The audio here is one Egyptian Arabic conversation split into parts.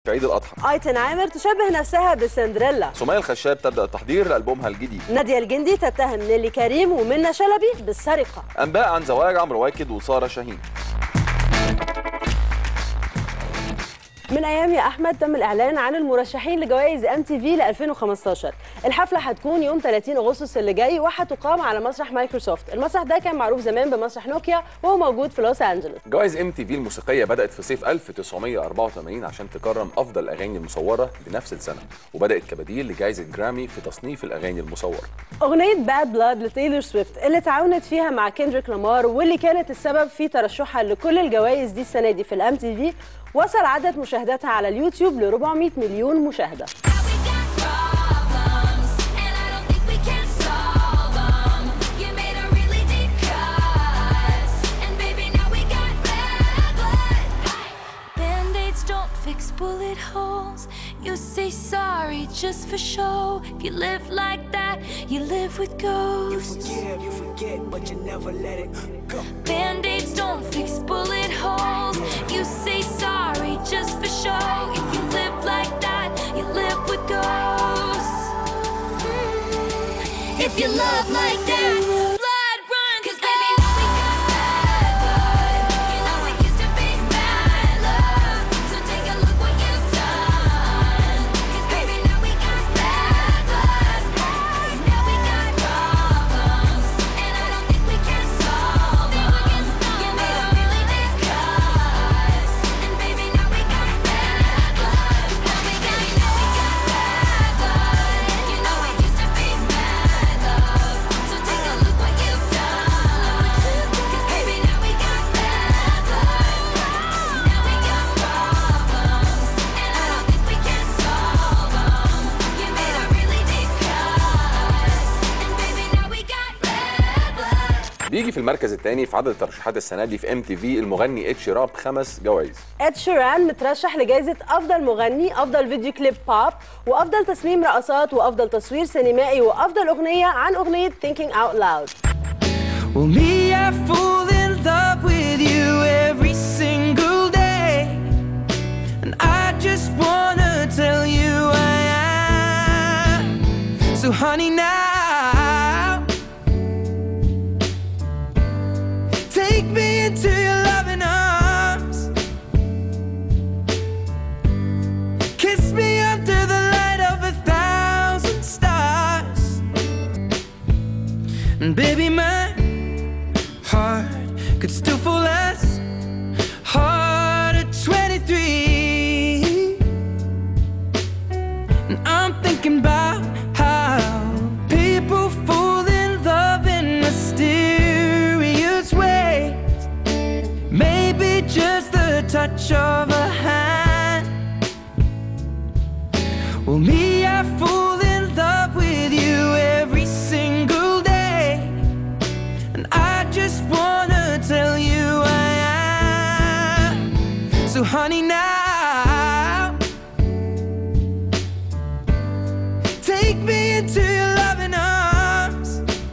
في عيد الاضحى ايتن عامر تشبه نفسها بسندريلا سمية الخشاب تبدا التحضير لالبومها الجديد نادية الجندي تتهم نيلي كريم ومنى شلبي بالسرقة انباء عن زواج عمرو واكد وساره شاهين من ايام يا احمد تم الاعلان عن المرشحين لجوائز ام تي في ل 2015 الحفله هتكون يوم 30 اغسطس اللي جاي وهتقام على مسرح مايكروسوفت المسرح ده كان معروف زمان بمسرح نوكيا وهو موجود في لوس انجلوس جوائز ام تي في الموسيقيه بدات في صيف 1984 عشان تكرم افضل الاغاني المصوره لنفس السنه وبدات كبديل لجائزه جرامي في تصنيف الاغاني المصوره اغنيه باد بلاد لتايلور سويفت اللي تعاونت فيها مع كيندريك لامار واللي كانت السبب في ترشحها لكل الجوائز دي السنه دي في الام تي في وصل عدد مشاهداتها على اليوتيوب ل 400 مليون مشاهده problems, and I don't think we can solve 'em. You made a really deep cut, and baby now we got bad blood. Band-aids don't fix bullet holes. You say sorry just for show. If you live like that, you live with You ghosts. forgive, you forget, but you never let it go. Band-aids don't fix bullet holes. You say sorry just for show. If you live like that, you live with ghosts. Mm. If you love like that, blood run. 'Cause baby, now we got bad blood. You know it used to be bad love. So take a look what you've done. 'Cause baby, now we got bad blood. Now we got problems, and I don't think we can solve 'em. You made a really big cut, and baby, now we got bad blood. Now we got, now we got bad blood. You know it used to be bad love. So take a look what you've done. 'Cause baby, now we got bad blood. Now we got problems, and I don't think we can solve 'em. You made a really deep cut, and baby, now we got bad blood. بيجي في المركز الثاني في عدد الترشيحات السنه دي في ام تي في المغني اتش راب خمس جوائز اد شيران مترشح لجائزة أفضل مغني، أفضل فيديو كليب بوب، وأفضل تصميم رقصات، وأفضل تصوير سينمائي، وأفضل أغنية عن أغنية Thinking Out Loud. Well, me, I fall in love with you every single day. And I just wanna tell you I am. So, honey, now take me into your loving arms. Kiss me under the light of a thousand stars. And baby, my heart could still fall as hard at 23. And I'm thinking about how people fall in love in mysterious ways. Maybe just the touch of a hand. Well, me, I fall in love with you every single day. And I just wanna tell you I am. So, honey, now take me into your loving arms.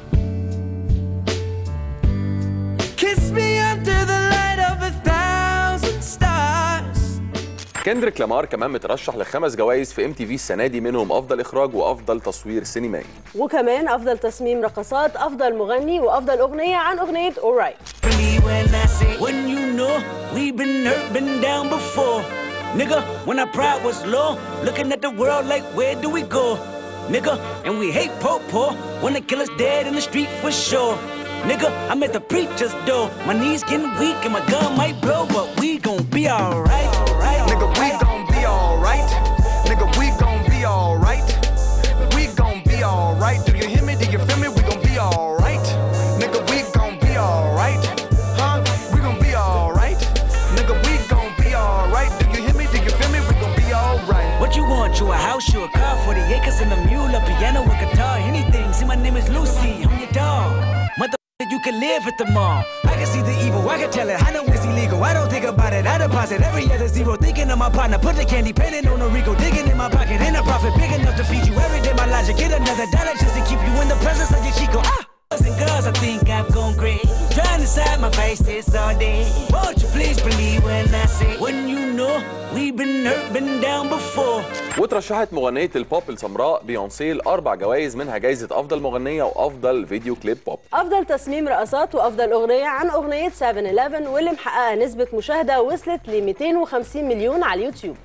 Kiss me under the light of a thousand stars. كندريك لامار كمان مترشح لخمس جوائز في ام تي في السنه دي منهم افضل اخراج وافضل تصوير سينمائي وكمان أفضل تصميم رقصات، أفضل مغني، وأفضل أغنية عن أغنية Alright. Believe when I say, when you know we've been hurt, been down before. Nigga, when our pride was low, looking at the world like, where do we go? Nigga, and we hate po po, wanna kill us dead in the street for sure. Nigga, I'm at the preacher's door. My knees getting weak and my gun might blow, but we gon' be alright. Nigga, we gon' be alright. Nigga, we gon' be alright. We gon' be alright. Do you hear me? Do you feel me? We gon' be alright. Nigga, we gon' be alright. Huh? We gon' be alright. Nigga, we gon' be alright. Do you hear me? Do you feel me? We gon' be alright. What you want? You a house, you a car, 40 acres and a mule, a piano, a guitar, anything. See, my name is Lucy, I'm your dog. Mother, you can live at the mall. I can see the evil, I can tell it. I know it's illegal. I don't think about it. I deposit every other zero. Thinking of my partner, put the candy painting on a Rico, digging in my pocket. Ain't a profit big enough to feed you every day. My logic, get another dollar just to keep you in the presence of your Chico. Ah! Boys and girls, I think I've gone crazy. Trying to side my face this all day. Won't you please believe when I say, when you know we've been hurt, been down before. وترشحت مغنية البوب السمراء بيونسي لأربع جوائز منها جايزة أفضل مغنية وأفضل فيديو كليب بوب افضل تصميم رقصات وافضل اغنيه عن اغنيه 7-11 واللي محققه نسبه مشاهده وصلت ل 250 مليون على اليوتيوب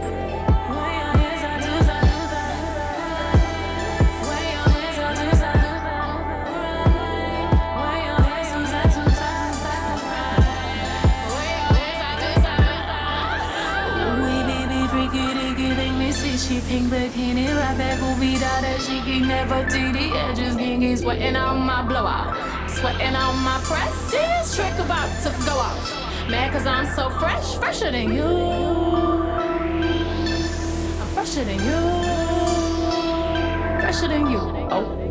Oui, baby, freaky, dicky, make me see she pink bikini, right back movie that she can never do the edges, getting sweating on my blowout, sweating on my press. See this trick about to go off. Mad cause I'm so fresh, fresher than you. I'm fresher than you. Fresher than you. Oh.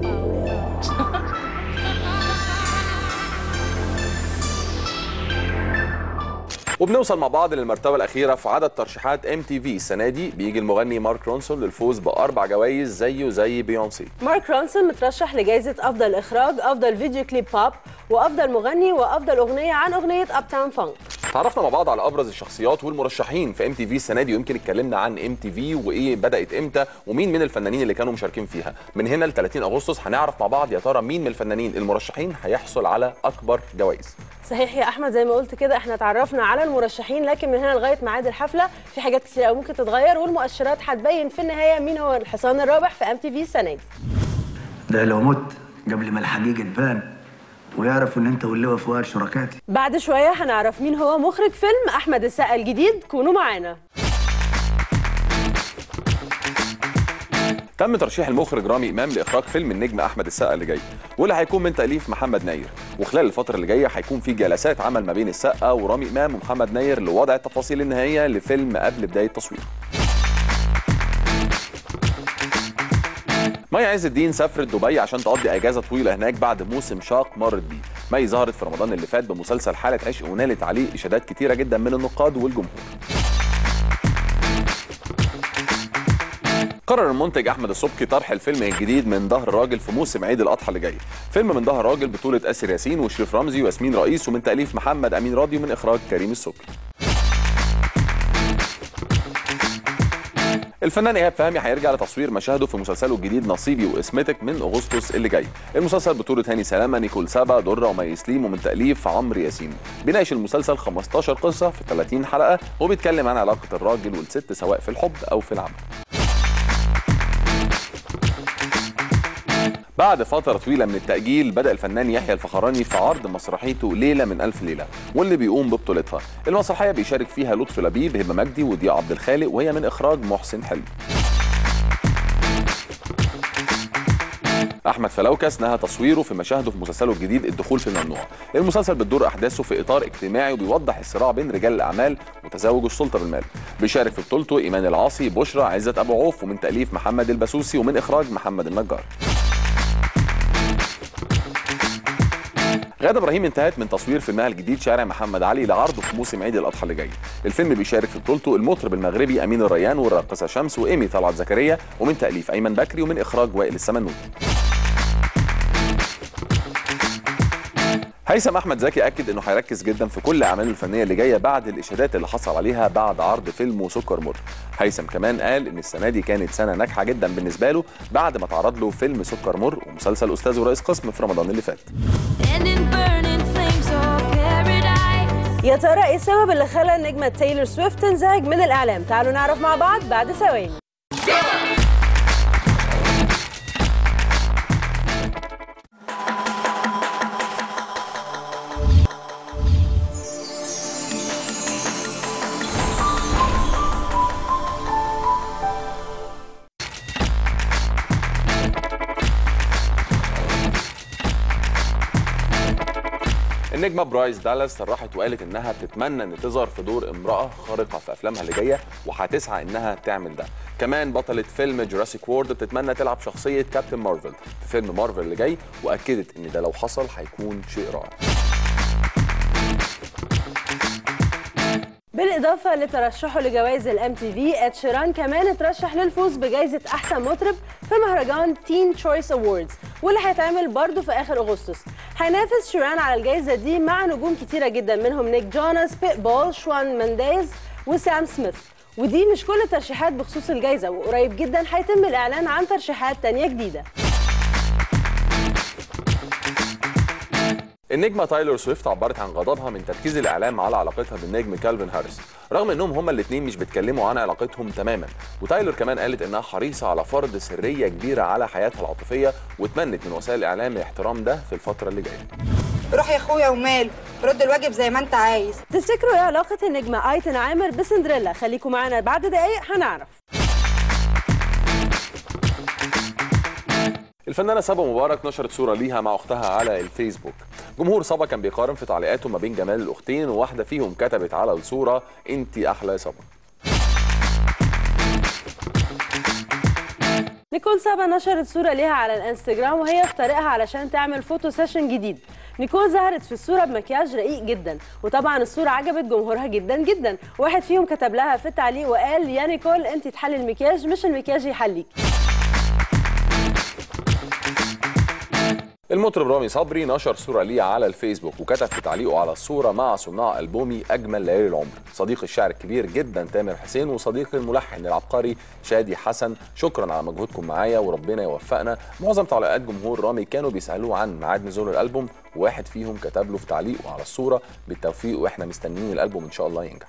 وبنوصل مع بعض للمرتبة الأخيرة في عدد ترشيحات ام تي في السنة دي بيجي المغني مارك رونسون للفوز بأربع جوائز زيه زي بيونسي مارك رونسون مترشح لجائزه افضل اخراج افضل فيديو كليب بوب وافضل مغني وافضل اغنيه عن اغنيه اب تاون فانك تعرفنا مع بعض على ابرز الشخصيات والمرشحين في ام تي في السنه دي ويمكن اتكلمنا عن ام تي في وايه بدات امتى ومين من الفنانين اللي كانوا مشاركين فيها من هنا ل 30 اغسطس هنعرف مع بعض يا ترى مين من الفنانين المرشحين هيحصل على اكبر جوائز صحيح يا احمد زي ما قلت كده احنا اتعرفنا على المرشحين لكن من هنا لغايه ميعاد الحفله في حاجات كتير قوي ممكن تتغير والمؤشرات هتبين في النهايه مين هو الحصان الرابح في ام تي في السنه دي ده لو مت قبل ما الحقيقة تبان ويعرفوا ان انت واللواء فؤاد شركاتي بعد شويه هنعرف مين هو مخرج فيلم احمد السقا الجديد كونوا معانا تم ترشيح المخرج رامي امام لاخراج فيلم النجم احمد السقا اللي جاي واللي هيكون من تاليف محمد ناير وخلال الفتره اللي جايه هيكون في جلسات عمل ما بين السقا ورامي امام ومحمد ناير لوضع التفاصيل النهائيه لفيلم قبل بدايه تصويره مي عز الدين سافرت دبي عشان تقضي اجازه طويله هناك بعد موسم شاق مرت بيه مي ظهرت في رمضان اللي فات بمسلسل حاله عشق ونالت عليه اشادات كتيره جدا من النقاد والجمهور قرر المنتج احمد السبكي طرح الفيلم الجديد من ظهر راجل في موسم عيد الاضحى اللي جاي فيلم من ظهر راجل بطوله اسر ياسين وشريف رمزي وياسمين رئيس ومن تاليف محمد امين راضي ومن اخراج كريم السبكي الفنان ايهاب فهمي هيرجع لتصوير مشاهده في مسلسله الجديد نصيبي واسمتك من اغسطس اللي جاي المسلسل بطوله هاني سلامه نيكول سابا دره ومي سليم ومن تاليف عمرو ياسين بيناقش المسلسل 15 قصه في 30 حلقه وبيتكلم عن علاقه الراجل والست سواء في الحب او في العمل بعد فترة طويلة من التأجيل بدأ الفنان يحيى الفخراني في عرض مسرحيته ليلة من ألف ليلة واللي بيقوم ببطولتها المسرحية بيشارك فيها لطفي لبيب هبة مجدي وضياء عبد الخالق وهي من إخراج محسن حلمي احمد فلوكس نهى تصويره في مشاهده في مسلسله الجديد الدخول في الممنوع المسلسل بتدور احداثه في اطار اجتماعي وبيوضح الصراع بين رجال الاعمال وتزاوج السلطه بالمال بيشارك في بطولته ايمان العاصي بشرى عزت ابو عوف ومن تاليف محمد البسوسي ومن اخراج محمد النجار غادة ابراهيم انتهت من تصوير فيلمها الجديد شارع محمد علي لعرضه في موسم عيد الاضحى اللي جاي. الفيلم بيشارك في بطولته المطرب المغربي امين الريان والراقصه شمس وايمي طلعت زكريا ومن تاليف ايمن بكري ومن اخراج وائل السمنوت. هيثم احمد زكي اكد انه هيركز جدا في كل اعماله الفنيه اللي جايه بعد الاشادات اللي حصل عليها بعد عرض فيلمه سكر مر هيثم كمان قال ان السنه دي كانت سنه ناجحه جدا بالنسبه له بعد ما اتعرض له فيلم سكر مر ومسلسل استاذ ورئيس قسم في رمضان اللي فات And in burning flames of paradise. يا ترى ايه السبب اللي خلى النجمه تايلور سويفت تنزعج من الاعلام تعالوا نعرف مع بعض بعد ثواني النجمه برايس دالاس صرحت وقالت انها بتتمنى ان تظهر في دور امراه خارقه في افلامها اللي جايه وهتسعى انها تعمل ده كمان بطله فيلم جوراسيك وورد بتتمنى تلعب شخصيه كابتن مارفل في فيلم مارفل اللي جاي واكدت ان ده لو حصل هيكون شيء رائع بالاضافه لترشحه لجوائز الام تي في اد شيران كمان اترشح للفوز بجائزه احسن مطرب في مهرجان تين تشويس اووردز واللي هيتعمل برضه في اخر اغسطس هينافس شيران على الجائزه دي مع نجوم كتيره جدا منهم نيك جوناس بيت بول شوان مانديز وسام سميث ودي مش كل الترشيحات بخصوص الجائزه وقريب جدا هيتم الاعلان عن ترشيحات تانية جديده النجمة تايلور سويفت عبرت عن غضبها من تركيز الإعلام على علاقتها بالنجم كالفين هاريس رغم إنهم هما الاتنين مش بيتكلموا عن علاقتهم تماما وتايلور كمان قالت إنها حريصة على فرض سرية كبيرة على حياتها العاطفية واتمنت من وسائل الإعلام الاحترام ده في الفترة اللي جاية روح يا اخويا وماله رد الواجب زي ما انت عايز تفتكروا ايه علاقه النجمه ايتن عامر بسندريلا خليكم معانا بعد دقايق هنعرف الفنانة صبا مبارك نشرت صورة ليها مع أختها على الفيسبوك جمهور صبا كان بيقارن في تعليقاته ما بين جمال الأختين وواحدة فيهم كتبت على الصورة أنت أحلى يا صبا نيكول سابا نشرت صورة ليها على الانستجرام وهي في طريقها علشان تعمل فوتو سيشن جديد نيكول ظهرت في الصورة بمكياج رقيق جدا وطبعا الصورة عجبت جمهورها جدا جدا واحد فيهم كتب لها في التعليق وقال يا نيكول انت تحلي المكياج مش المكياج يحليك المطرب رامي صبري نشر صورة ليه على الفيسبوك وكتب في تعليقه على الصورة مع صناع ألبومي أجمل ليالي العمر صديق الشاعر الكبير جدا تامر حسين وصديق الملحن العبقري شادي حسن شكرا على مجهودكم معايا وربنا يوفقنا معظم تعليقات جمهور رامي كانوا بيسألوه عن ميعاد نزول الألبوم وواحد فيهم كتب له في تعليقه على الصورة بالتوفيق واحنا مستنيين الألبوم إن شاء الله ينجح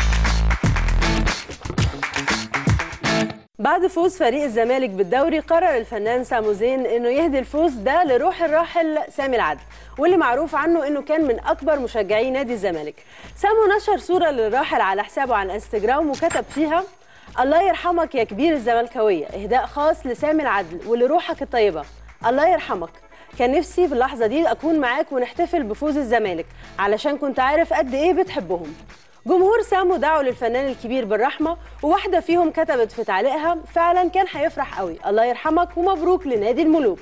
بعد فوز فريق الزمالك بالدوري قرر الفنان سامو زين انه يهدي الفوز ده لروح الراحل سامي العدل واللي معروف عنه انه كان من اكبر مشجعي نادي الزمالك سامو نشر صوره للراحل على حسابه على الانستجرام وكتب فيها الله يرحمك يا كبير الزملكاويه اهداء خاص لسامي العدل ولروحك الطيبه الله يرحمك كان نفسي في اللحظه دي اكون معاك ونحتفل بفوز الزمالك علشان كنت عارف قد ايه بتحبهم جمهور سامو دعوا للفنان الكبير بالرحمه وواحده فيهم كتبت في تعليقها فعلا كان هيفرح قوي الله يرحمك ومبروك لنادي الملوك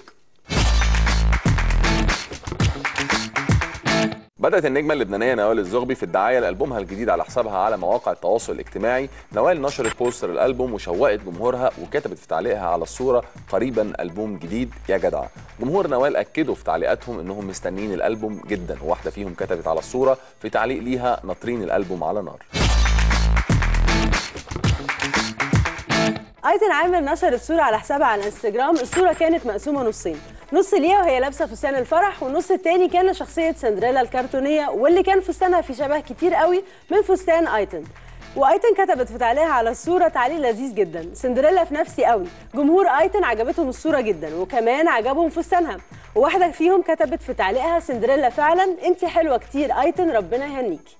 بدأت النجمة اللبنانية نوال الزغبي في الدعاية لألبومها الجديد على حسابها على مواقع التواصل الاجتماعي نوال نشرت بوستر الألبوم وشوقت جمهورها وكتبت في تعليقها على الصورة قريبا ألبوم جديد يا جدع جمهور نوال أكدوا في تعليقاتهم إنهم مستنيين الألبوم جدا وواحدة فيهم كتبت على الصورة في تعليق ليها ناطرين الألبوم على نار ايتن عامر نشرت صوره على حسابها على الانستجرام الصوره كانت مقسومه نصين نص ليها وهي لابسه فستان الفرح والنص التاني كان لشخصيه سندريلا الكرتونيه واللي كان فستانها في شبه كتير قوي من فستان ايتن وايتن كتبت في تعليقها على الصوره تعليق لذيذ جدا سندريلا في نفسي قوي جمهور ايتن عجبتهم الصوره جدا وكمان عجبهم فستانها وواحده فيهم كتبت في تعليقها سندريلا فعلا انت حلوه كتير ايتن ربنا يهنيكي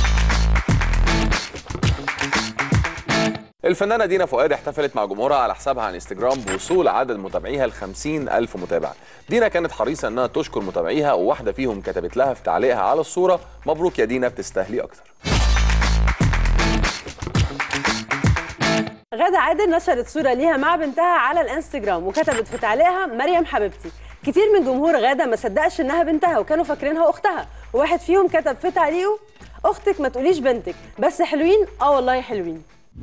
الفنانة دينا فؤاد احتفلت مع جمهورها على حسابها على انستجرام بوصول عدد متابعيها ل 50 ألف متابع دينا كانت حريصة انها تشكر متابعيها وواحدة فيهم كتبت لها في تعليقها على الصورة مبروك يا دينا بتستاهلي اكتر غادة عادل نشرت صورة ليها مع بنتها على الانستجرام وكتبت في تعليقها مريم حبيبتي كتير من جمهور غادة ما صدقش انها بنتها وكانوا فاكرينها اختها وواحد فيهم كتب في تعليقه اختك ما تقوليش بنتك بس حلوين اه والله حلوين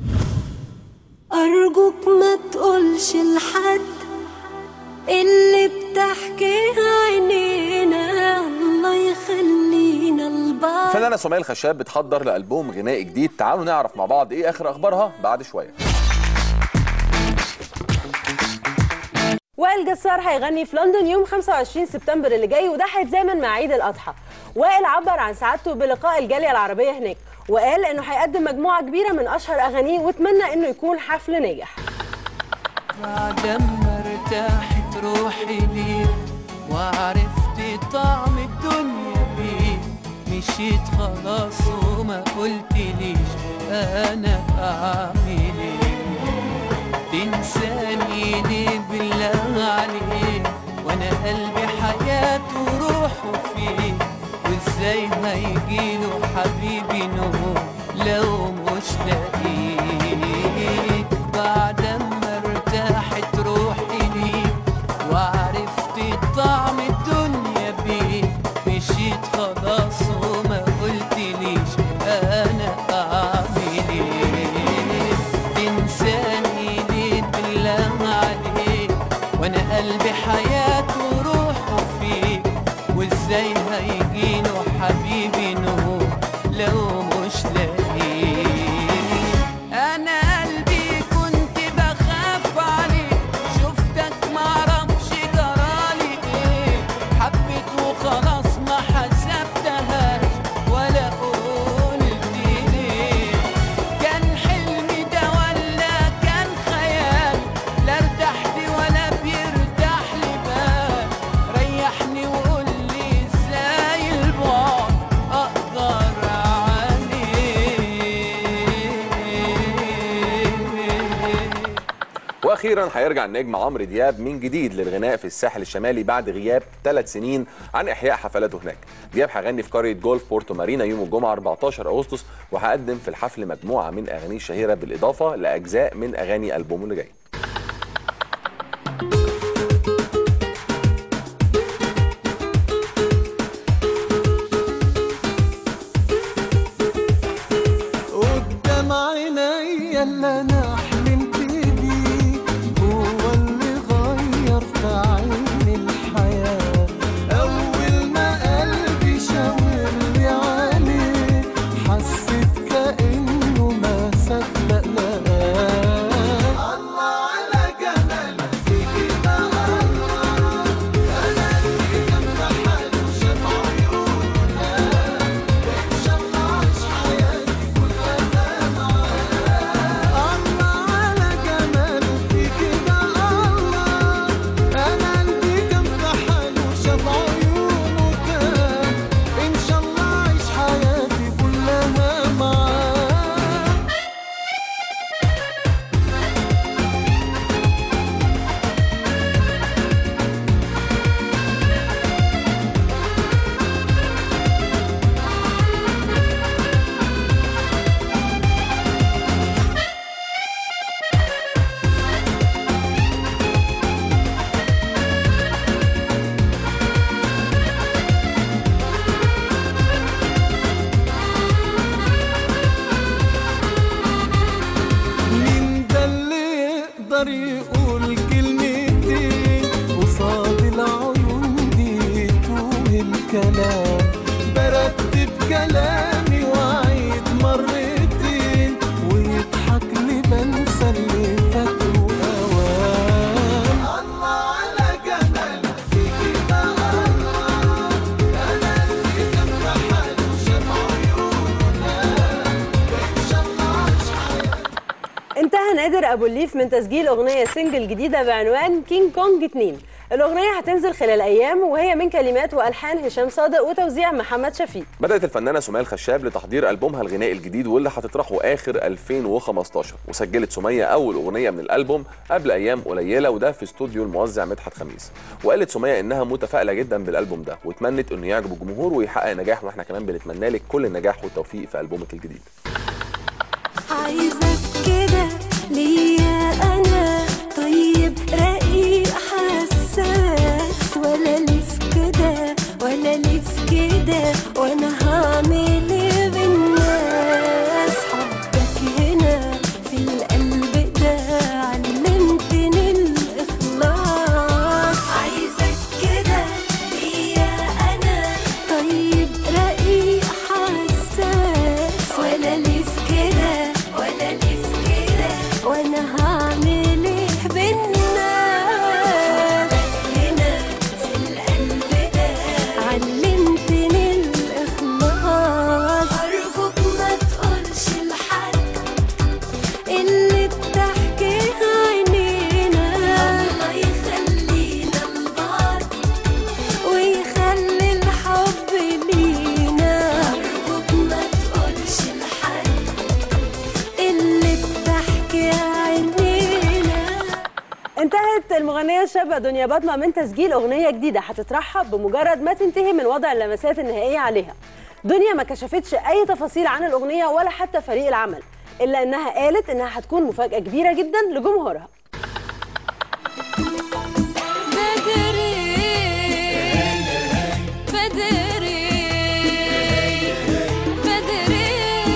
أرجوك ما تقولش لحد اللي بتحكيها عينينا الله يخلينا لبعض الفنانة سمية الخشاب بتحضر لألبوم غنائي جديد تعالوا نعرف مع بعض ايه اخر اخبارها بعد شوية وائل جسار هيغني في لندن يوم 25 سبتمبر اللي جاي وده هيتزامن مع عيد الاضحى وائل عبر عن سعادته بلقاء الجاليه العربيه هناك وقال انه هيقدم مجموعه كبيره من اشهر اغانيه واتمنى انه يكون حفل ناجح بعد ما ارتاحت روحي ليك وعرفت طعم الدنيا بيك مشيت خلاص وما قلتليش انا اعمل ايه تنساني ليه بالله عليك وانا قلبي حياته وروحه فيه وازاي هيجيله حبيبي نور لو مش لاقيك بعد ما ارتاحت روحي ليك وعرفت طعم الدنيا بيك مشيت خلاص وما قلتليش انا اعمل ايه تنساني ليه بالله عليك وانا قلبي حياته ازاي هيجيله حبيبي نور لو مش لاقيه انا قلبي كنت بخاف عليك شفتك معرفش جرالي ايه حبيت وخلاص ما حسبتهاش ولا قلت ليه كان حلمي ده ولا كان خيال لا ارتحت ولا بيرتاح لي بال ريحني وقول لي ازاي البعد اقدر عليه واخيرا هيرجع النجم عمرو دياب من جديد للغناء في الساحل الشمالي بعد غياب ثلاث سنين عن احياء حفلاته هناك دياب هيغني في قريه جولف بورتو مارينا يوم الجمعه 14 اغسطس وهقدم في الحفل مجموعه من اغانيه الشهيره بالاضافه لاجزاء من اغاني البومه اللي جاي قدام عينيا اللي انا حلمت بيه هو اللي غير في عيني الحياه اول ما قلبي شاور لي عليه حسيت كانه ما صدق لقاه الله على جمال فيكي ما الله انا اللي كان في حاله شاف عيونها وان شاء الله عاش حياتي كلها معاه الله على جمال فيكي ما الله انا قلبي كان في حاله شاف عيونه تاه ان شاء الله عايش حياتي كلها معاه مين ده اللي يقدر يقول كلمتين قصاد العيون دي توه الكلام برتب كلامي واعيد مرتين ويضحك لي بنسى اللي فاكره اوام الله على جمال فيكي ما الله انا اللي كان في حاله شاف عيونها وان شاء الله عاش حياتي انتهى نادر ابو الليف من تسجيل اغنيه سنجل جديده بعنوان كينج كونج 2 الاغنيه هتنزل خلال ايام وهي من كلمات والحان هشام صادق وتوزيع محمد شفيق بدأت الفنانة سمية الخشاب لتحضير ألبومها الغنائي الجديد واللي هتطرحه آخر 2015 وسجلت سمية أول أغنية من الألبوم قبل أيام قليلة وده في استوديو الموزع مدحت خميس وقالت سمية إنها متفائلة جدا بالألبوم ده واتمنت إنه يعجب الجمهور ويحقق نجاح وإحنا كمان بنتمنى لك كل النجاح والتوفيق في ألبومك الجديد عايزك كده ليا انا طيب رقيق حساس ولا ليف كده ولا ليف كده وانا هعمل ايه بالناس حبك هنا في القلب ده علمتني الاخلاص عايزك كده ليا انا طيب رقيق حساس ولا ليف كده ولا ليف كده وانا هعمل ايه بالناس هنا في القلب ده علمتني الاخلاص ارجوك ما تقولش لحد اللي بتحكيها عينينا الله يخلينا لبعض ويخلي الحب لينا أرجوك ما تقولش لحد اللي بتحكي عينينا انتهت المغنيه الشابه دنيا بطمه من تسجيل اغنيه جديده هتطرحها بمجرد ما تنتهي من وضع اللمسات النهائيه عليها دنيا ما كشفتش اي تفاصيل عن الاغنيه ولا حتى فريق العمل الا انها قالت انها هتكون مفاجاه كبيره جدا لجمهورها بدري بدري بدري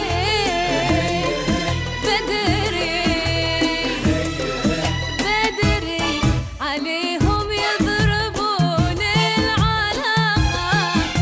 بدري بدري عليهم يضربون العلقة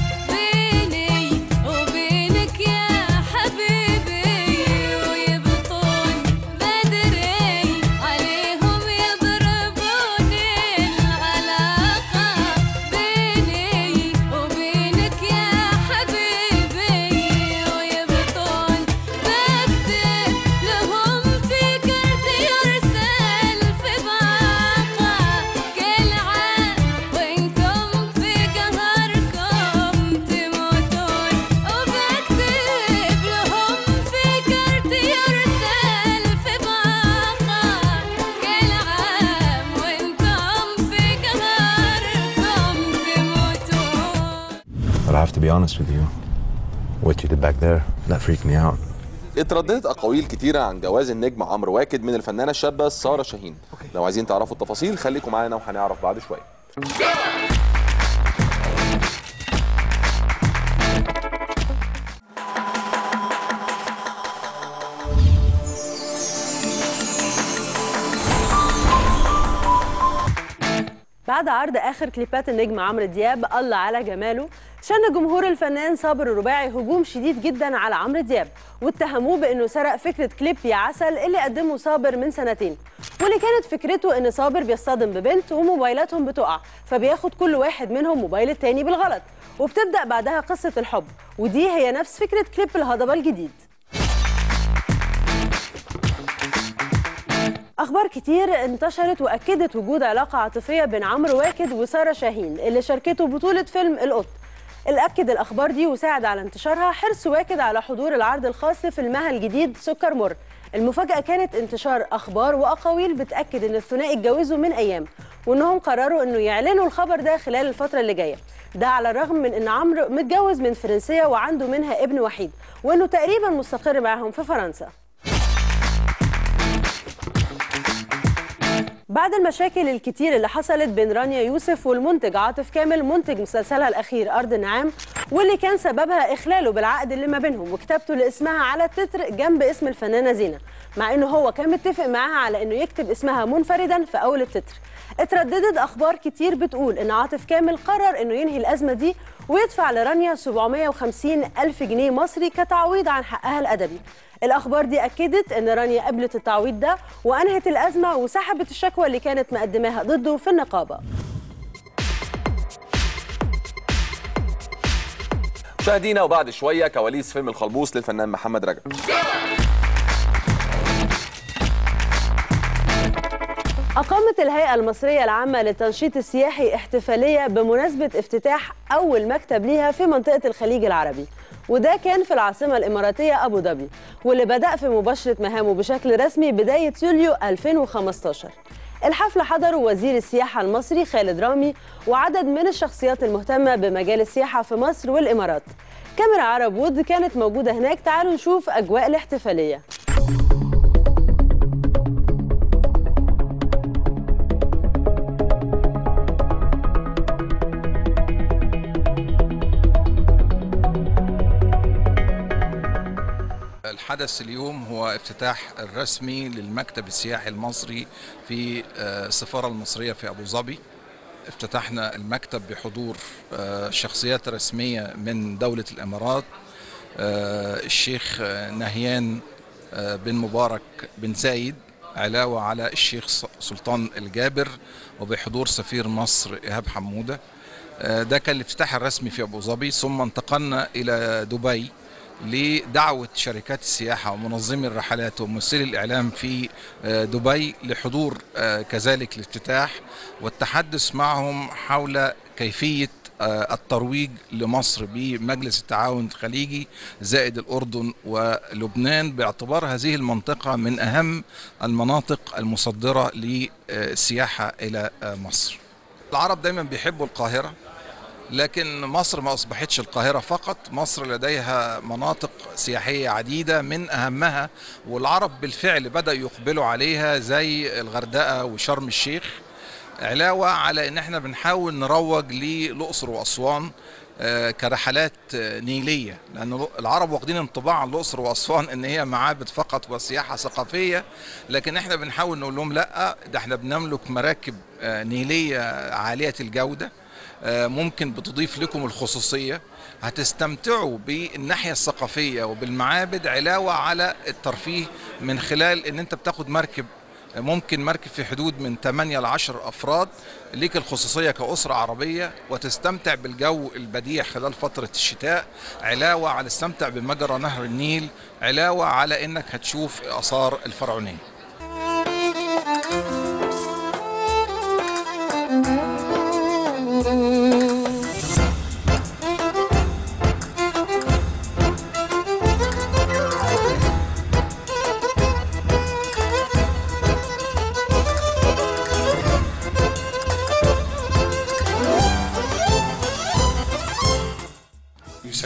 be honest with you. What you did back there, that freaked me out. اترددت اقاويل كتيره عن جواز النجم عمرو واكد من الفنانه الشابه ساره شاهين لو عايزين تعرفوا التفاصيل خليكم معانا وهنعرف بعد شويه بعد عرض اخر كليبات النجم عمرو دياب الله على جماله شن جمهور الفنان صابر الرباعي هجوم شديد جدا على عمرو دياب واتهموه بانه سرق فكره كليب يا عسل اللي قدمه صابر من سنتين واللي كانت فكرته ان صابر بيصطدم ببنت وموبايلاتهم بتقع فبياخد كل واحد منهم موبايل التاني بالغلط وبتبدا بعدها قصه الحب ودي هي نفس فكره كليب الهضبه الجديد اخبار كتير انتشرت واكدت وجود علاقه عاطفيه بين عمرو واكد وساره شاهين اللي شاركته بطوله فيلم القط اللي اكد الاخبار دي وساعد على انتشارها حرص واكد على حضور العرض الخاص فيلمها الجديد سكر مر المفاجاه كانت انتشار اخبار واقاويل بتاكد ان الثنائي اتجوزوا من ايام وانهم قرروا انه يعلنوا الخبر ده خلال الفتره اللي جايه ده على الرغم من ان عمرو متجوز من فرنسيه وعنده منها ابن وحيد وانه تقريبا مستقر معاهم في فرنسا بعد المشاكل الكتير اللي حصلت بين رانيا يوسف والمنتج عاطف كامل منتج مسلسلها الأخير أرض النعام واللي كان سببها إخلاله بالعقد اللي ما بينهم وكتابته لاسمها على التتر جنب اسم الفنانة زينة مع إنه هو كان متفق معاها على إنه يكتب اسمها منفردا في أول التتر اترددت أخبار كتير بتقول إن عاطف كامل قرر إنه ينهي الأزمة دي ويدفع لرانيا 750 ألف جنيه مصري كتعويض عن حقها الأدبي الأخبار دي أكدت إن رانيا قبلت التعويض ده وأنهت الأزمة وسحبت الشكوى اللي كانت مقدماها ضده في النقابة مشاهدينا وبعد شويه كواليس فيلم الخلبوس للفنان محمد رجب أقامت الهيئة المصرية العامة للتنشيط السياحي احتفالية بمناسبة افتتاح أول مكتب ليها في منطقة الخليج العربي وده كان في العاصمة الإماراتية أبو ظبي واللي بدأ في مباشرة مهامه بشكل رسمي بداية يوليو 2015 الحفل حضروا وزير السياحة المصري خالد رامي وعدد من الشخصيات المهتمة بمجال السياحة في مصر والإمارات كاميرا عرب وود كانت موجودة هناك تعالوا نشوف أجواء الاحتفالية الحدث اليوم هو افتتاح الرسمي للمكتب السياحي المصري في آه، السفارة المصرية في أبو ظبي افتتحنا المكتب بحضور آه، شخصيات رسمية من دولة الإمارات آه، الشيخ آه، نهيان آه، بن مبارك بن زايد علاوة على الشيخ س- سلطان الجابر وبحضور سفير مصر إيهاب حمودة آه، ده كان الافتتاح الرسمي في أبو ظبي ثم انتقلنا إلى دبي لدعوة شركات السياحة ومنظمي الرحلات وممثلي الإعلام في آه، دبي لحضور آه، كذلك الافتتاح والتحدث معهم حول كيفية آه، الترويج لمصر بمجلس التعاون الخليجي زائد الأردن ولبنان باعتبار هذه المنطقة من أهم المناطق المصدرة للسياحة إلى آه، مصر العرب دايما بيحبوا القاهرة لكن مصر ما أصبحتش القاهرة فقط مصر لديها مناطق سياحية عديدة من أهمها والعرب بالفعل بدأوا يقبلوا عليها زي الغردقة وشرم الشيخ علاوة على ان احنا بنحاول نروج للأقصر وأسوان آه، كرحلات آه، نيلية لأن العرب واخدين انطباع عن الأقصر وأسوان إن هي معابد فقط وسياحة ثقافية لكن احنا بنحاول نقول لهم لا ده احنا بنملك مراكب آه، نيلية عالية الجودة آه، ممكن بتضيف لكم الخصوصية هتستمتعوا بالناحية الثقافية وبالمعابد علاوة على الترفيه من خلال ان انت بتاخد مركب ممكن مركب في حدود من 8 ل 10 افراد ليك الخصوصيه كاسره عربيه وتستمتع بالجو البديع خلال فتره الشتاء علاوه على استمتع بمجرى نهر النيل علاوه على انك هتشوف اثار الفرعونيه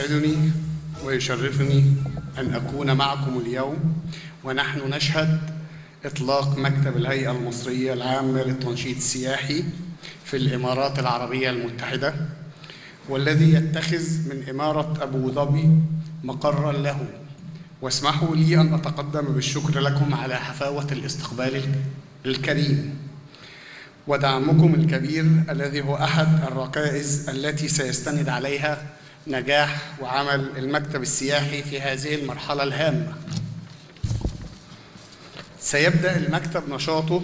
يسعدني ويشرفني أن أكون معكم اليوم ونحن نشهد إطلاق مكتب الهيئة المصرية العامة للتنشيط السياحي في الإمارات العربية المتحدة والذي يتخذ من إمارة أبو ظبي مقرا له واسمحوا لي أن أتقدم بالشكر لكم على حفاوة الاستقبال الكريم ودعمكم الكبير الذي هو أحد الركائز التي سيستند عليها نجاح وعمل المكتب السياحي في هذه المرحلة الهامة سيبدأ المكتب نشاطه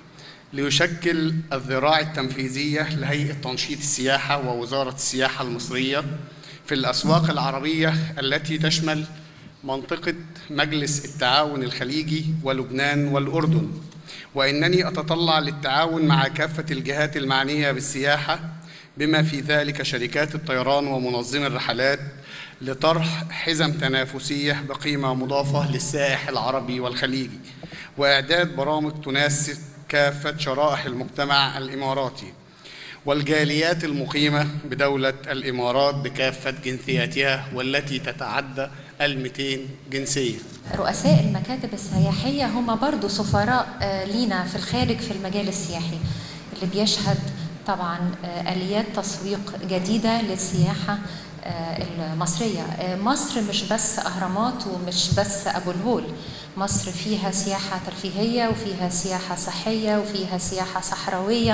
ليشكل الذراع التنفيذية لهيئة تنشيط السياحة ووزارة السياحة المصرية في الأسواق العربية التي تشمل منطقة مجلس التعاون الخليجي ولبنان والأردن وإنني أتطلع للتعاون مع كافة الجهات المعنية بالسياحة بما في ذلك شركات الطيران ومنظمي الرحلات لطرح حزم تنافسية بقيمة مضافة للسائح العربي والخليجي وإعداد برامج تناسب كافة شرائح المجتمع الإماراتي والجاليات المقيمة بدولة الإمارات بكافة جنسياتها والتي تتعدى ال 200 جنسية رؤساء المكاتب السياحية هم برضو سفراء آه، لينا في الخارج في المجال السياحي اللي بيشهد طبعا آه، آليات تسويق جديدة للسياحة آه، المصرية آه، مصر مش بس أهرامات ومش بس أبو الهول مصر فيها سياحة ترفيهية وفيها سياحة صحية وفيها سياحة صحراوية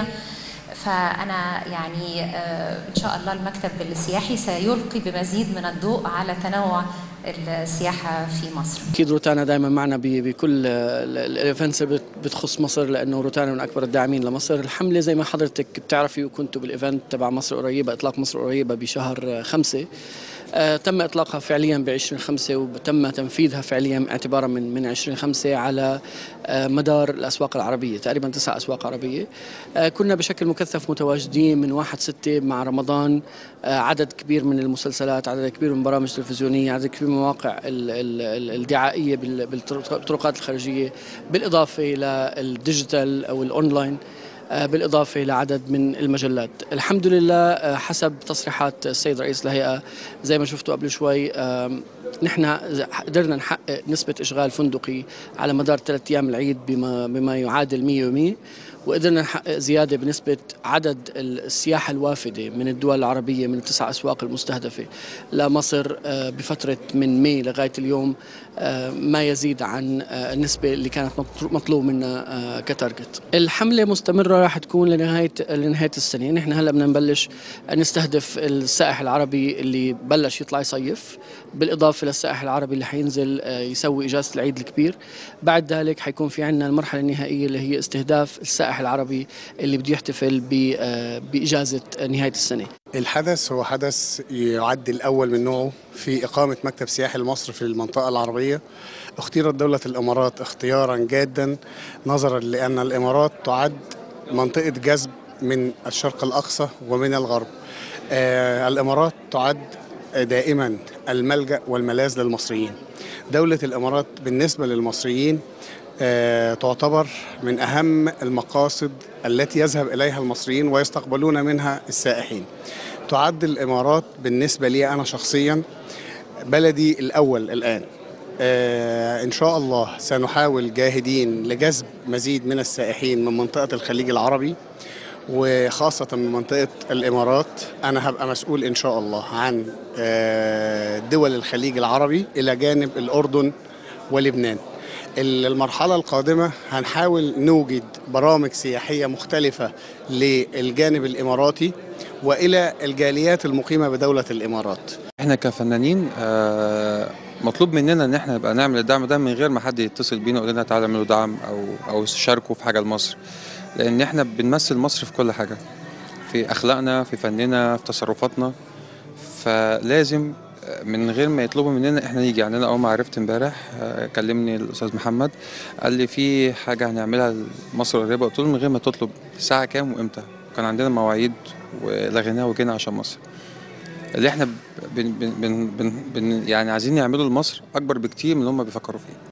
فأنا يعني آه، إن شاء الله المكتب السياحي سيلقي بمزيد من الضوء على تنوع السياحة في مصر اكيد روتانا دائما معنا ب- بكل الايفنتس اللي بت- بتخص مصر لانه روتانا من اكبر الداعمين لمصر الحمله زي ما حضرتك بتعرفي وكنتوا بالايفنت تبع مصر قريبه اطلاق مصر قريبه بشهر خمسة آه، تم اطلاقها فعليا ب 20 5 وتم تنفيذها فعليا اعتبارا من من 20 5 على آه، مدار الاسواق العربيه تقريبا تسع اسواق عربيه آه، كنا بشكل مكثف متواجدين من 1 6 مع رمضان آه، عدد كبير من المسلسلات عدد كبير من برامج تلفزيونيه عدد كبير من المواقع ال- ال- ال- الدعائيه بال- بالطرق- بالطرقات الخارجيه بالاضافه للديجيتال او الاونلاين آه، بالإضافة لعدد من المجلات الحمد لله آه، حسب تصريحات السيد رئيس الهيئة زي ما شفتوا قبل شوي آم، نحن قدرنا نحقق نسبة إشغال فندقي على مدار ثلاث أيام العيد بما, بما يعادل 100 و100 وقدرنا نحقق زيادة بنسبة عدد السياحة الوافدة من الدول العربية من التسع أسواق المستهدفة لمصر آه، بفترة من ماي لغاية اليوم آه، ما يزيد عن آه، النسبة اللي كانت مطلو- مطلوب منا آه، كتارجت الحملة مستمرة راح تكون لنهاية لنهاية السنة نحن هلا بدنا نبلش نستهدف السائح العربي اللي بلش يطلع يصيف بالإضافة للسائح العربي اللي حينزل آه، يسوي إجازة العيد الكبير بعد ذلك حيكون في عنا المرحلة النهائية اللي هي استهداف السائح العربي اللي بده يحتفل ب- آه، بإجازة نهاية السنة الحدث هو حدث يعد الأول من نوعه في إقامة مكتب سياحي لمصر في المنطقة العربية اختيرت دولة الإمارات اختيارا جادا نظرا لأن الإمارات تعد منطقة جذب من الشرق الأقصى ومن الغرب آه الإمارات تعد دائما الملجأ والملاذ للمصريين دولة الإمارات بالنسبة للمصريين آه، تعتبر من أهم المقاصد التي يذهب إليها المصريين ويستقبلون منها السائحين تعد الإمارات بالنسبة لي أنا شخصيا بلدي الأول الآن آه، إن شاء الله سنحاول جاهدين لجذب مزيد من السائحين من منطقة الخليج العربي وخاصة من منطقة الإمارات أنا هبقى مسؤول إن شاء الله عن آه، دول الخليج العربي إلى جانب الأردن ولبنان المرحلة القادمة هنحاول نوجد برامج سياحية مختلفة للجانب الإماراتي وإلى الجاليات المقيمة بدولة الإمارات احنا كفنانين آه، مطلوب مننا ان احنا نبقى نعمل الدعم ده من غير ما حد يتصل بينا ويقول لنا تعالى اعملوا دعم او او شاركوا في حاجه لمصر لان احنا بنمثل مصر في كل حاجه في اخلاقنا في فننا في تصرفاتنا فلازم آه، من غير ما يطلبوا مننا احنا نيجي يعني انا اول ما عرفت امبارح آه، كلمني الاستاذ محمد قال لي في حاجه هنعملها لمصر قريبه قلت له من غير ما تطلب الساعه كام وامتى كان عندنا مواعيد ولغيناها وجينا عشان مصر اللي احنا بن بن بن بن بن يعني عايزين نعمله لمصر اكبر بكتير من اللي هم بيفكروا فيه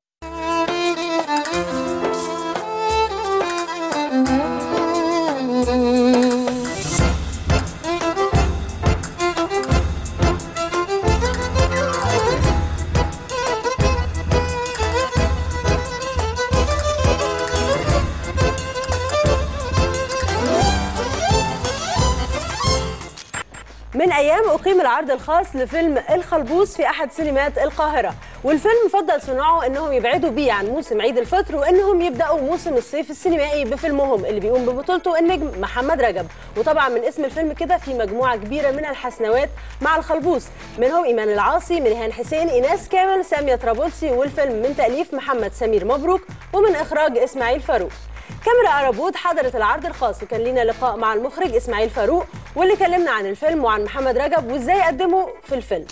ايام اقيم العرض الخاص لفيلم الخلبوس في احد سينمات القاهره والفيلم فضل صناعه انهم يبعدوا بيه عن موسم عيد الفطر وانهم يبداوا موسم الصيف السينمائي بفيلمهم اللي بيقوم ببطولته النجم محمد رجب وطبعا من اسم الفيلم كده في مجموعه كبيره من الحسنوات مع الخلبوس منهم ايمان العاصي مريهان حسين ايناس كامل ساميه طرابلسي والفيلم من تاليف محمد سمير مبروك ومن اخراج اسماعيل فاروق كاميرا أرابود حضرت العرض الخاص وكان لينا لقاء مع المخرج إسماعيل فاروق واللي كلمنا عن الفيلم وعن محمد رجب وإزاي قدمه في الفيلم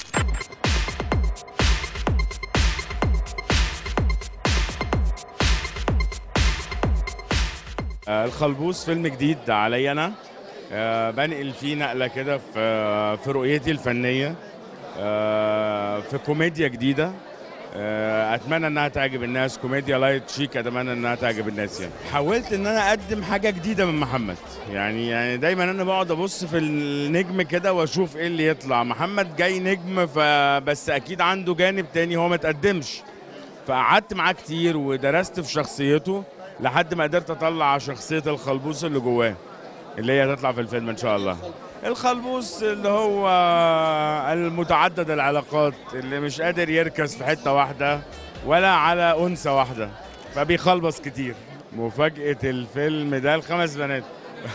آه، الخلبوس فيلم جديد علي انا آه، بنقل فيه نقله كده في آه، في رؤيتي الفنيه آه، في كوميديا جديده آه، اتمنى انها تعجب الناس كوميديا لايت شيك اتمنى انها تعجب الناس يعني حاولت ان انا اقدم حاجه جديده من محمد يعني يعني دايما انا بقعد ابص في النجم كده واشوف ايه اللي يطلع محمد جاي نجم فبس اكيد عنده جانب تاني هو ما تقدمش فقعدت معاه كتير ودرست في شخصيته لحد ما قدرت اطلع شخصيه الخلبوس اللي جواه اللي هي هتطلع في الفيلم ان شاء الله الخلبوس اللي هو المتعدد العلاقات اللي مش قادر يركز في حته واحده ولا على انثى واحده فبيخلبص كتير مفاجاه الفيلم ده الخمس بنات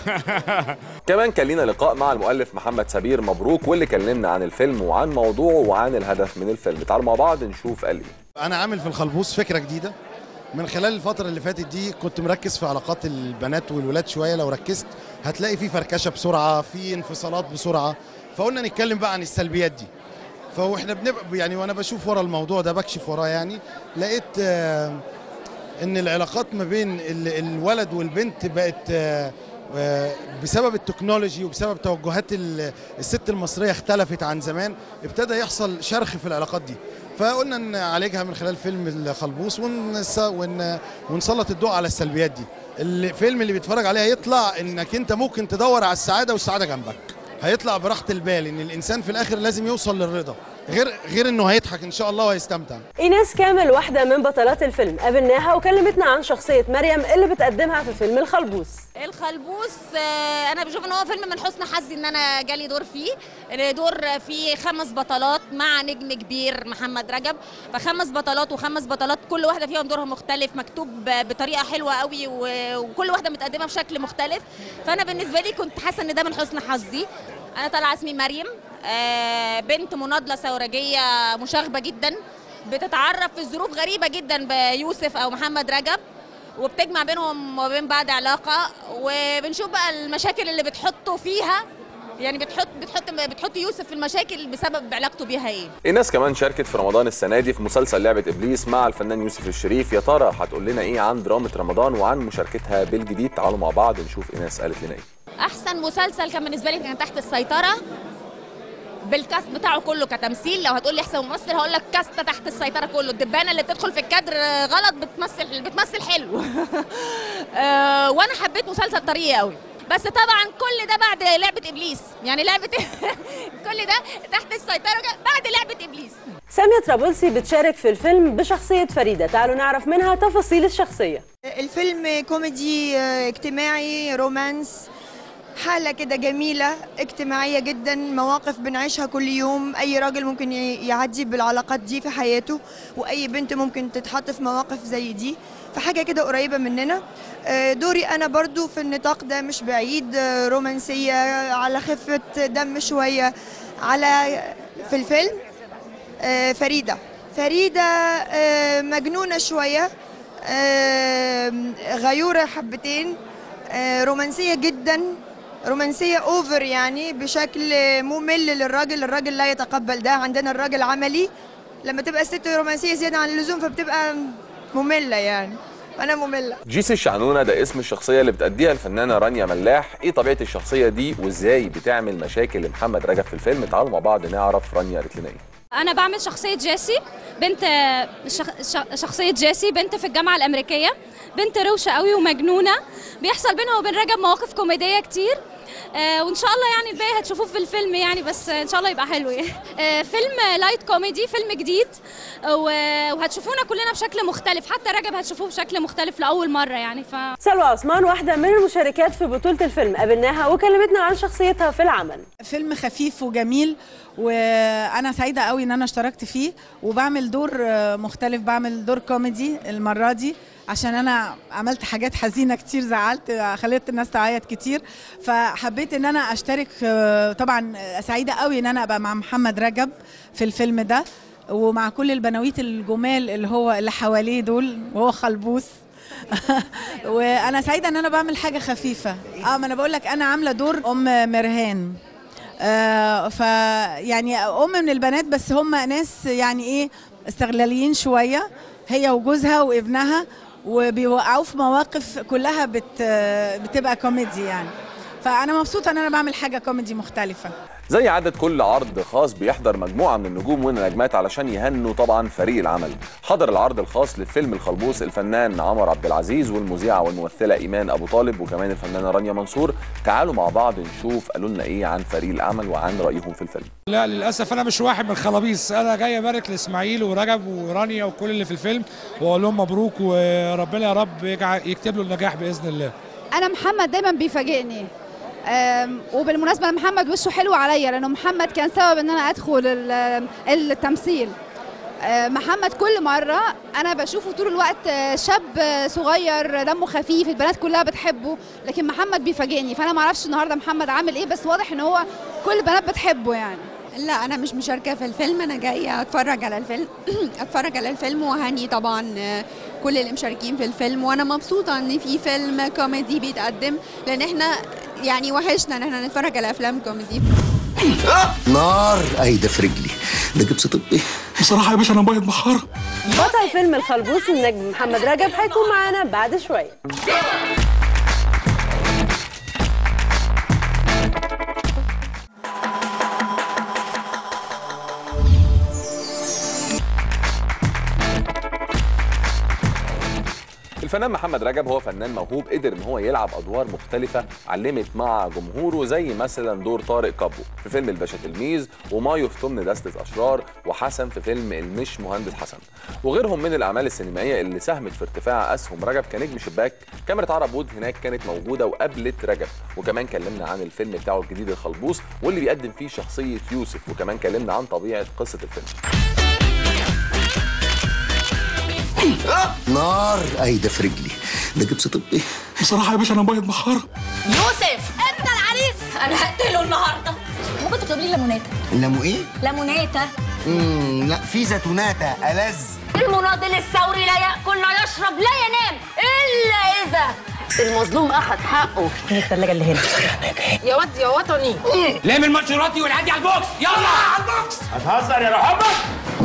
كمان كان لينا لقاء مع المؤلف محمد سبير مبروك واللي كلمنا عن الفيلم وعن موضوعه وعن الهدف من الفيلم تعالوا مع بعض نشوف قال ايه انا عامل في الخلبوس فكره جديده من خلال الفتره اللي فاتت دي كنت مركز في علاقات البنات والولاد شويه لو ركزت هتلاقي في فركشه بسرعه في انفصالات بسرعه فقلنا نتكلم بقى عن السلبيات دي فاحنا بنبقى يعني وانا بشوف ورا الموضوع ده بكشف وراه يعني لقيت آه، ان العلاقات ما بين ال- الولد والبنت بقت آه، آه، بسبب التكنولوجي وبسبب توجهات ال- الست المصريه اختلفت عن زمان ابتدى يحصل شرخ في العلاقات دي فقلنا نعالجها من خلال فيلم الخلبوس ونس- ون- ونسلط الضوء على السلبيات دي الفيلم اللي بيتفرج عليه هيطلع انك انت ممكن تدور على السعاده والسعاده جنبك هيطلع براحه البال ان الانسان في الاخر لازم يوصل للرضا غير غير انه هيضحك ان شاء الله وهيستمتع إيناس كامل واحدة من بطلات الفيلم قابلناها وكلمتنا عن شخصية مريم اللي بتقدمها في فيلم الخلبوس الخلبوس آه، انا بشوف ان هو فيلم من حسن حظي ان انا جالي دور فيه آه، دور فيه خمس بطلات مع نجم كبير محمد رجب فخمس بطلات وخمس بطلات كل واحده فيهم دورها مختلف مكتوب بطريقه حلوه قوي و- وكل واحده متقدمه بشكل مختلف فانا بالنسبه لي كنت حاسه ان ده من حسن حظي انا طالعه اسمي مريم آه، بنت مناضله ثورجيه مشاغبه جدا بتتعرف في ظروف غريبه جدا بيوسف او محمد رجب وبتجمع بينهم وبين بعض علاقه وبنشوف بقى المشاكل اللي بتحطوا فيها يعني بتحط بتحط بتحط يوسف في المشاكل بسبب علاقته بيها ايه الناس كمان شاركت في رمضان السنه دي في مسلسل لعبه ابليس مع الفنان يوسف الشريف يا ترى هتقول لنا ايه عن دراما رمضان وعن مشاركتها بالجديد تعالوا مع بعض نشوف ايناس قالت لنا ايه احسن مسلسل كان بالنسبه لي كان تحت السيطره بالكاست بتاعه كله كتمثيل لو هتقول لي احسن ممثل هقول لك كاست تحت السيطره كله الدبانه اللي بتدخل في الكادر غلط بتمثل بتمثل حلو آه، وانا حبيت مسلسل طريقي قوي بس طبعا كل ده بعد لعبه ابليس يعني لعبه كل ده تحت السيطره بعد لعبه ابليس سامية طرابلسي بتشارك في الفيلم بشخصية فريدة تعالوا نعرف منها تفاصيل الشخصية الفيلم كوميدي آه، اجتماعي رومانس حالة كده جميلة اجتماعية جدا مواقف بنعيشها كل يوم أي راجل ممكن ي- يعدي بالعلاقات دي في حياته وأي بنت ممكن تتحط في مواقف زي دي فحاجة كده قريبة مننا آه، دوري أنا برضو في النطاق ده مش بعيد آه، رومانسية على خفة دم شوية على في الفيلم آه، فريدة فريدة آه، مجنونة شوية آه، غيورة حبتين آه، رومانسية جدا رومانسية اوفر يعني بشكل ممل للراجل الراجل لا يتقبل ده عندنا الراجل عملي لما تبقى الست رومانسية زيادة عن اللزوم فبتبقى مملة يعني أنا مملة جيسي الشعنونه ده اسم الشخصيه اللي بتأديها الفنانه رانيا ملاح ايه طبيعه الشخصيه دي وازاي بتعمل مشاكل لمحمد رجب في الفيلم تعالوا مع بعض نعرف رانيا قالت لنا ايه انا بعمل شخصيه جيسي بنت شخ... شخ- شخصيه جيسي بنت في الجامعه الامريكيه بنت روشه قوي ومجنونه بيحصل بينها وبين رجب مواقف كوميديه كتير آه، وان شاء الله يعني الباقي هتشوفوه في الفيلم يعني بس ان شاء الله يبقى حلو يعني آه، فيلم لايت كوميدي فيلم جديد و- وهتشوفونا كلنا بشكل مختلف حتى رجب هتشوفوه بشكل مختلف لاول مره يعني ف سلوى عثمان واحدة من المشاركات في بطولة الفيلم قابلناها وكلمتنا عن شخصيتها في العمل فيلم خفيف وجميل وانا سعيده قوي ان انا اشتركت فيه وبعمل دور آه، مختلف بعمل دور كوميدي المره دي عشان انا عملت حاجات حزينه كتير زعلت آه، خليت الناس تعيط كتير فحبيت ان انا اشترك آه، طبعا آه، سعيده قوي ان انا ابقى مع محمد رجب في الفيلم ده ومع كل البناويت الجمال اللي هو اللي حواليه دول وهو خلبوس وانا سعيده ان انا بعمل حاجه خفيفه اه ما انا بقول لك انا عامله دور ام مرهان آه ف يعني ام من البنات بس هم ناس يعني ايه استغلاليين شويه هي وجوزها وابنها وبيوقعوه في مواقف كلها بت بتبقى كوميدي يعني فانا مبسوطه ان انا بعمل حاجه كوميدي مختلفه زي عادة كل عرض خاص بيحضر مجموعة من النجوم والنجمات علشان يهنوا طبعا فريق العمل حضر العرض الخاص لفيلم الخلبوس الفنان عمر عبد العزيز والمذيعة والممثلة إيمان أبو طالب وكمان الفنانة رانيا منصور تعالوا مع بعض نشوف قالوا لنا إيه عن فريق العمل وعن رأيهم في الفيلم لا للاسف انا مش واحد من الخلابيص انا جاي ابارك لاسماعيل ورجب ورانيا وكل اللي في الفيلم واقول لهم مبروك وربنا يا رب يجعل يكتب له النجاح باذن الله انا محمد دايما بيفاجئني أم، وبالمناسبه محمد وشه حلو عليا لانه محمد كان سبب ان انا ادخل ال- التمثيل أه، محمد كل مره انا بشوفه طول الوقت أه، شاب أه، صغير دمه خفيف البنات كلها بتحبه لكن محمد بيفاجئني فانا ما اعرفش النهارده محمد عامل ايه بس واضح ان هو كل البنات بتحبه يعني لا انا مش مشاركه في الفيلم انا جايه اتفرج على الفيلم اتفرج على الفيلم وهني طبعا آه، كل اللي مشاركين في الفيلم وانا مبسوطه ان في فيلم كوميدي بيتقدم لان احنا يعني وحشنا ان احنا نتفرج على افلام كوميدي نار ايده في رجلي ده جبس طبي بصراحة يا باشا أنا مبيض بحارة بطل فيلم الخلبوس النجم محمد رجب هيكون معانا بعد شوية الفنان محمد رجب هو فنان موهوب قدر ان هو يلعب ادوار مختلفه علمت مع جمهوره زي مثلا دور طارق كابو في فيلم الباشا تلميذ ومايو في ضمن دستة اشرار وحسن في فيلم المش مهندس حسن وغيرهم من الاعمال السينمائيه اللي ساهمت في ارتفاع اسهم رجب كنجم شباك كاميرا عرب وود هناك كانت موجوده وقابلت رجب وكمان كلمنا عن الفيلم بتاعه الجديد الخلبوس واللي بيقدم فيه شخصيه يوسف وكمان كلمنا عن طبيعه قصه الفيلم نار ايده في رجلي ده جبس طبي بصراحه يا باشا انا مبيض بحارة يوسف انت العريس انا هقتله النهارده ممكن تطلب لي ليموناتا لمو ايه؟ ليموناتا مم لا في زيتوناتا ألذ المناضل الثوري لا ياكل لا يشرب لا ينام الا اذا المظلوم اخذ حقه فين الثلاجه اللي هنا يا واد يا وطني لام المنشوراتي والعادي على البوكس يلا على البوكس هتهزر يا روح امك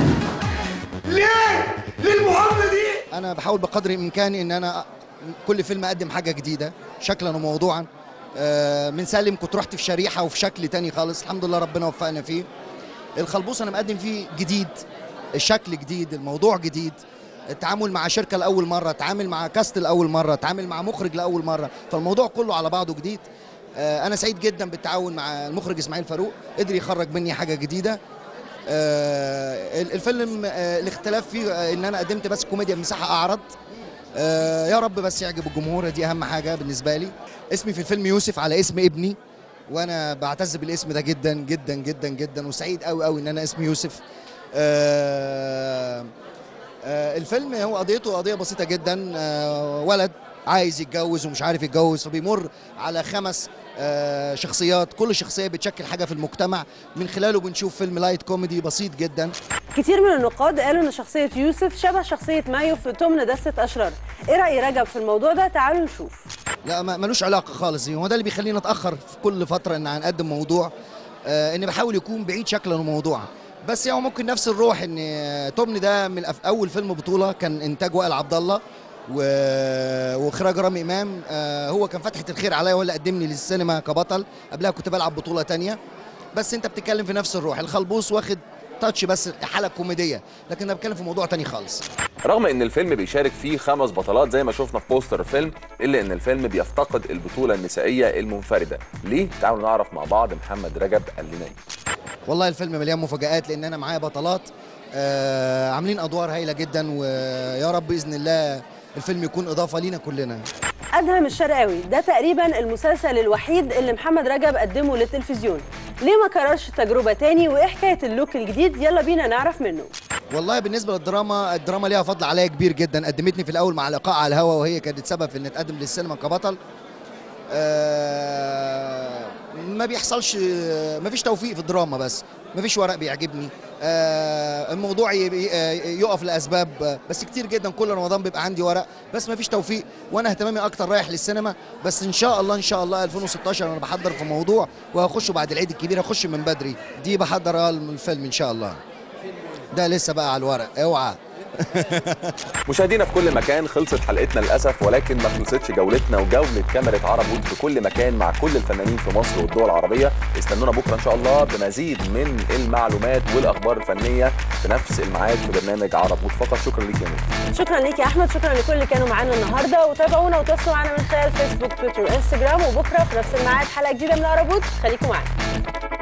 ليه؟ ليه المهمة دي؟ أنا بحاول بقدر الإمكان إن أنا كل فيلم أقدم حاجة جديدة شكلا وموضوعا آه، من سالم كنت رحت في شريحة وفي شكل تاني خالص الحمد لله ربنا وفقنا فيه الخلبوس أنا مقدم فيه جديد الشكل جديد الموضوع جديد التعامل مع شركة لأول مرة التعامل مع كاست لأول مرة التعامل مع مخرج لأول مرة فالموضوع كله على بعضه جديد آه، أنا سعيد جدا بالتعاون مع المخرج إسماعيل فاروق قدر يخرج مني حاجة جديدة آه، الفيلم آه، الاختلاف فيه آه، ان انا قدمت بس كوميديا بمساحه اعرض آه، يا رب بس يعجب الجمهور دي اهم حاجه بالنسبه لي اسمي في الفيلم يوسف على اسم ابني وانا بعتز بالاسم ده جدا جدا جدا جدا وسعيد قوي قوي ان انا اسمي يوسف آه، آه، الفيلم هو قضيته قضيه بسيطه جدا آه، ولد عايز يتجوز ومش عارف يتجوز فبيمر على خمس آه، شخصيات كل شخصيه بتشكل حاجه في المجتمع من خلاله بنشوف فيلم لايت كوميدي بسيط جدا كتير من النقاد قالوا ان شخصية يوسف شبه شخصية مايو في تمن دستة أشرار ايه رأي رجب في الموضوع ده تعالوا نشوف لا ما- ملوش علاقه خالص هو ده اللي بيخلينا نتاخر في كل فتره ان هنقدم موضوع آه، ان بحاول يكون بعيد شكلا وموضوعا بس هو ممكن نفس الروح ان آه، تومني ده من أف- اول فيلم بطوله كان انتاج وائل عبد الله و- واخراج رامي امام آه، هو كان فتحه الخير عليا هو اللي قدمني للسينما كبطل قبلها كنت بلعب بطوله تانية بس انت بتتكلم في نفس الروح الخلبوس واخد تاتش بس حاله كوميديه لكن انا بتكلم في موضوع تاني خالص رغم ان الفيلم بيشارك فيه خمس بطلات زي ما شفنا في بوستر الفيلم الا ان الفيلم بيفتقد البطوله النسائيه المنفرده ليه تعالوا نعرف مع بعض محمد رجب قال لنا ايه والله الفيلم مليان مفاجآت لان انا معايا بطلات آه عاملين ادوار هايله جدا ويا رب باذن الله الفيلم يكون اضافه لينا كلنا ادهم الشرقاوي ده تقريبا المسلسل الوحيد اللي محمد رجب قدمه للتلفزيون ليه ما كررش التجربه تاني وايه حكايه اللوك الجديد يلا بينا نعرف منه والله بالنسبه للدراما الدراما ليها فضل عليا كبير جدا قدمتني في الاول مع الايقاع على الهوا وهي كانت سبب في ان اتقدم للسينما كبطل آه ما بيحصلش ما فيش توفيق في الدراما بس ما فيش ورق بيعجبني آه الموضوع ي- آه، يقف لاسباب آه، بس كتير جدا كل رمضان بيبقى عندي ورق بس ما فيش توفيق وانا اهتمامي اكتر رايح للسينما بس ان شاء الله ان شاء الله 2016 انا بحضر في موضوع وهخشه بعد العيد الكبير هخش من بدري دي بحضر آه الفيلم ان شاء الله ده لسه بقى على الورق اوعى مشاهدينا في كل مكان خلصت حلقتنا للاسف ولكن ما خلصتش جولتنا وجوله كاميرا عرب وود في كل مكان مع كل الفنانين في مصر والدول العربيه استنونا بكره ان شاء الله بمزيد من المعلومات والاخبار الفنيه في نفس الميعاد في برنامج عرب وود فقط شكرا ليك يا نور شكرا ليك يا احمد شكرا لكل اللي كانوا معانا النهارده وتابعونا وتواصلوا معانا من خلال فيسبوك تويتر وانستجرام وبكره في نفس الميعاد حلقه جديده من عربوت خليكم معانا